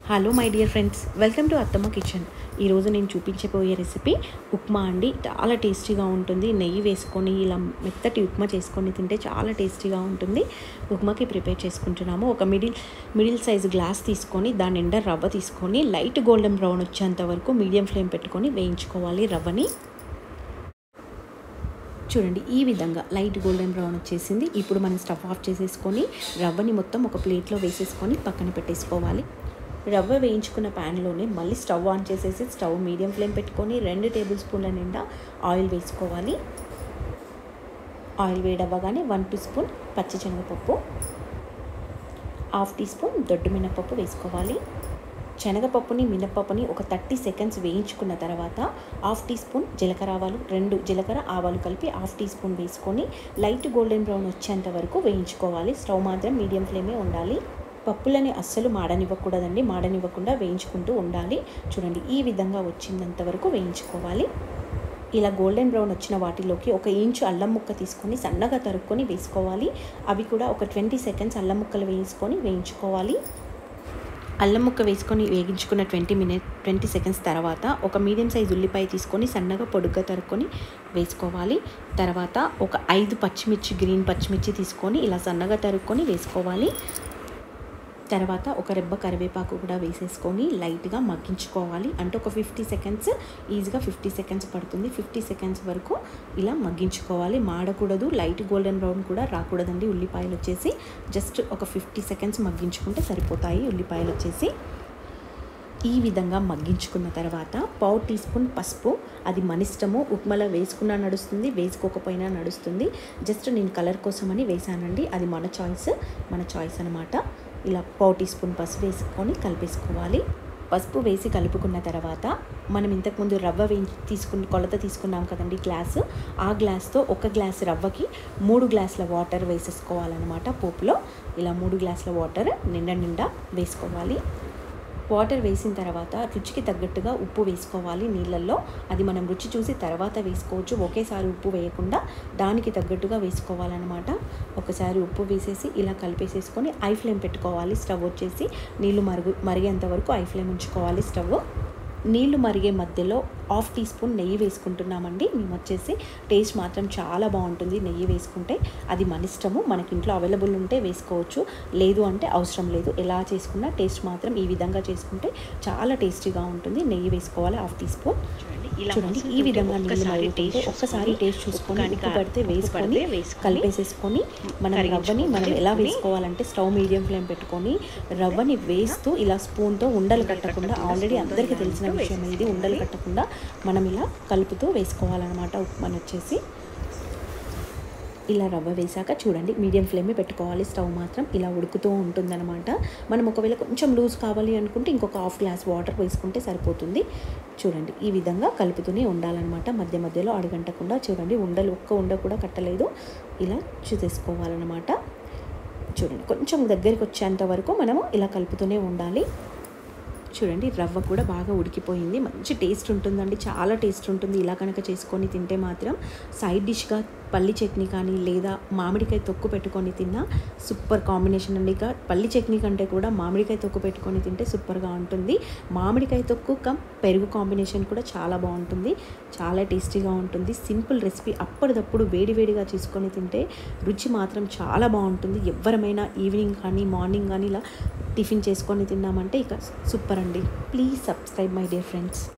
hello my dear friends welcome to Attamma kitchen ఈరోజు నేను చూపించబోయే రెసిపీ ఉప్మా అండి చాలా టేస్టీగా ఉంటుంది నెయ్యి వేసుకొని ఇలా మెత్తటి ఉప్మా చేసుకొని తింటే చాలా టేస్టీగా ఉంటుంది ఉప్మాకి ప్రిపేర్ చేసుకుంటున్నాము ఒక మిడిల్ మిడిల్ సైజ్ గ్లాస్ తీసుకొని దాని నిండా రవ్వ తీసుకొని లైట్ గోల్డెన్ బ్రౌన్ వచ్చేంత వరకు మీడియం ఫ్లేమ్ పెట్టుకొని వేయించుకోవాలి రవ్వని చూడండి ఈ విధంగా లైట్ గోల్డెన్ బ్రౌన్ వచ్చేసింది ఇప్పుడు మనం స్టవ్ ఆఫ్ చేసేసుకొని రవ్వని మొత్తం ఒక ప్లేట్లో వేసేసుకొని పక్కన పెట్టేసుకోవాలి రవ్వ వేయించుకున్న ప్యాన్లోనే మళ్ళీ స్టవ్ ఆన్ చేసేసి స్టవ్ మీడియం ఫ్లేమ్ పెట్టుకొని రెండు టేబుల్ స్పూన్ల నిండా ఆయిల్ వేసుకోవాలి ఆయిల్ వేడవ్వగానే వన్ టీ స్పూన్ పచ్చిశనగపప్పు హాఫ్ టీ స్పూన్ దొడ్డు మినపప్పు వేసుకోవాలి శనగపప్పుని మినపప్పుని ఒక థర్టీ సెకండ్స్ వేయించుకున్న తర్వాత హాఫ్ టీ స్పూన్ జీలకర్ర ఆవాలు రెండు జీలకర్ర ఆవాలు కలిపి హాఫ్ టీ స్పూన్ వేసుకొని లైట్ గోల్డెన్ బ్రౌన్ వచ్చేంత వరకు వేయించుకోవాలి స్టవ్ మాత్రం మీడియం ఫ్లేమే ఉండాలి పప్పులని అస్సలు మాడనివ్వకూడదండి మాడనివ్వకుండా వేయించుకుంటూ ఉండాలి చూడండి ఈ విధంగా వచ్చిందంత వరకు వేయించుకోవాలి ఇలా గోల్డెన్ బ్రౌన్ వచ్చిన వాటిలోకి ఒక ఇంచు అల్లం ముక్క తీసుకొని సన్నగా తరుక్కొని వేసుకోవాలి అవి కూడా ఒక ట్వంటీ సెకండ్స్ అల్లం ముక్కలు వేసుకొని వేయించుకోవాలి అల్లం ముక్క వేసుకొని వేగించుకున్న ట్వంటీ మినిట్ ట్వంటీ సెకండ్స్ తర్వాత ఒక మీడియం సైజ్ ఉల్లిపాయ తీసుకొని సన్నగా పొడుగ్గా తరుక్కొని వేసుకోవాలి తర్వాత ఒక ఐదు పచ్చిమిర్చి గ్రీన్ పచ్చిమిర్చి తీసుకొని ఇలా సన్నగా తరుక్కొని వేసుకోవాలి తర్వాత ఒక రెబ్బ కరివేపాకు కూడా వేసేసుకొని లైట్గా మగ్గించుకోవాలి అంటే ఒక ఫిఫ్టీ సెకండ్స్ ఈజీగా ఫిఫ్టీ సెకండ్స్ పడుతుంది ఫిఫ్టీ సెకండ్స్ వరకు ఇలా మగ్గించుకోవాలి మాడకూడదు లైట్ గోల్డెన్ బ్రౌన్ కూడా రాకూడదండి ఉల్లిపాయలు వచ్చేసి జస్ట్ ఒక ఫిఫ్టీ సెకండ్స్ మగ్గించుకుంటే సరిపోతాయి ఉల్లిపాయలు వచ్చేసి ఈ విధంగా మగ్గించుకున్న తర్వాత పావు టీ స్పూన్ పసుపు అది మన ఇష్టము ఉప్మాలో వేసుకున్నా నడుస్తుంది వేసుకోకపోయినా నడుస్తుంది జస్ట్ నేను కలర్ కోసమని వేసానండి అది మన చాయిస్ మన చాయిస్ అనమాట ఇలా పావు టీ స్పూన్ పసుపు వేసుకొని కలిపేసుకోవాలి పసుపు వేసి కలుపుకున్న తర్వాత మనం ఇంతకుముందు రవ్వ వేయించి తీసుకుని కొలత తీసుకున్నాం కదండి గ్లాసు ఆ గ్లాస్తో ఒక గ్లాస్ రవ్వకి మూడు గ్లాసుల వాటర్ వేసేసుకోవాలన్నమాట పోపులో ఇలా మూడు గ్లాసుల వాటర్ నిండా నిండా వేసుకోవాలి వాటర్ వేసిన తర్వాత రుచికి తగ్గట్టుగా ఉప్పు వేసుకోవాలి నీళ్ళల్లో అది మనం రుచి చూసి తర్వాత వేసుకోవచ్చు ఒకేసారి ఉప్పు వేయకుండా దానికి తగ్గట్టుగా వేసుకోవాలన్నమాట ఒకసారి ఉప్పు వేసేసి ఇలా కలిపేసేసుకొని ఐ ఫ్లేమ్ పెట్టుకోవాలి స్టవ్ వచ్చేసి నీళ్ళు మరుగు మరిగేంత వరకు ఐ ఫ్లేమ్ ఉంచుకోవాలి స్టవ్ నీళ్లు మరిగే మధ్యలో హాఫ్ టీ స్పూన్ నెయ్యి వేసుకుంటున్నామండి మేము వచ్చేసి టేస్ట్ మాత్రం చాలా బాగుంటుంది నెయ్యి వేసుకుంటే అది మన ఇష్టము మనకి ఇంట్లో అవైలబుల్ ఉంటే వేసుకోవచ్చు లేదు అంటే అవసరం లేదు ఎలా చేసుకున్నా టేస్ట్ మాత్రం ఈ విధంగా చేసుకుంటే చాలా టేస్టీగా ఉంటుంది నెయ్యి వేసుకోవాలి హాఫ్ టీ స్పూన్ చూడండి ఈ విధంగా నీళ్ళు మరుగుతుంటే ఒక్కసారి టేస్ట్ చూసుకొని ఉప్పు పడితే వేసుకొని కలిపేసేసుకొని మనం రవ్వని మనం ఎలా వేసుకోవాలంటే స్టవ్ మీడియం ఫ్లేమ్ పెట్టుకొని రవ్వని వేస్తూ ఇలా స్పూన్తో ఉండలు కట్టకుండా ఆల్రెడీ అందరికీ తెలిసిన విషయం ఇది ఉండలు కట్టకుండా మనం ఇలా కలుపుతూ వేసుకోవాలన్నమాట ఉప్మాని వచ్చేసి ఇలా రవ్వ వేసాక చూడండి మీడియం ఫ్లేమే పెట్టుకోవాలి స్టవ్ మాత్రం ఇలా ఉడుకుతూ ఉంటుందన్నమాట మనం ఒకవేళ కొంచెం లూజ్ కావాలి అనుకుంటే ఇంకొక హాఫ్ గ్లాస్ వాటర్ వేసుకుంటే సరిపోతుంది చూడండి ఈ విధంగా కలుపుతూనే ఉండాలన్నమాట మధ్య మధ్యలో అడగంటకుండా చూడండి ఉండలు ఒక్క ఉండ కూడా కట్టలేదు ఇలా చూసేసుకోవాలన్నమాట చూడండి కొంచెం దగ్గరికి వచ్చేంత వరకు మనము ఇలా కలుపుతూనే ఉండాలి చూడండి రవ్వ కూడా బాగా ఉడికిపోయింది మంచి టేస్ట్ ఉంటుందండి చాలా టేస్ట్ ఉంటుంది ఇలా కనుక చేసుకొని తింటే మాత్రం సైడ్ డిష్గా పల్లి చట్నీ కానీ లేదా మామిడికాయ తొక్కు పెట్టుకొని తిన్నా సూపర్ కాంబినేషన్ అండి ఇక పల్లి చట్నీ కంటే కూడా మామిడికాయ తొక్కు పెట్టుకొని తింటే సూపర్గా ఉంటుంది మామిడికాయ తొక్కు కమ్ పెరుగు కాంబినేషన్ కూడా చాలా బాగుంటుంది చాలా టేస్టీగా ఉంటుంది సింపుల్ రెసిపీ అప్పటిదప్పుడు వేడివేడిగా చేసుకొని తింటే రుచి మాత్రం చాలా బాగుంటుంది ఎవరమైనా ఈవినింగ్ కానీ మార్నింగ్ కానీ ఇలా టిఫిన్ చేసుకొని తిన్నామంటే ఇక సూపర్ అండి please subscribe my dear friends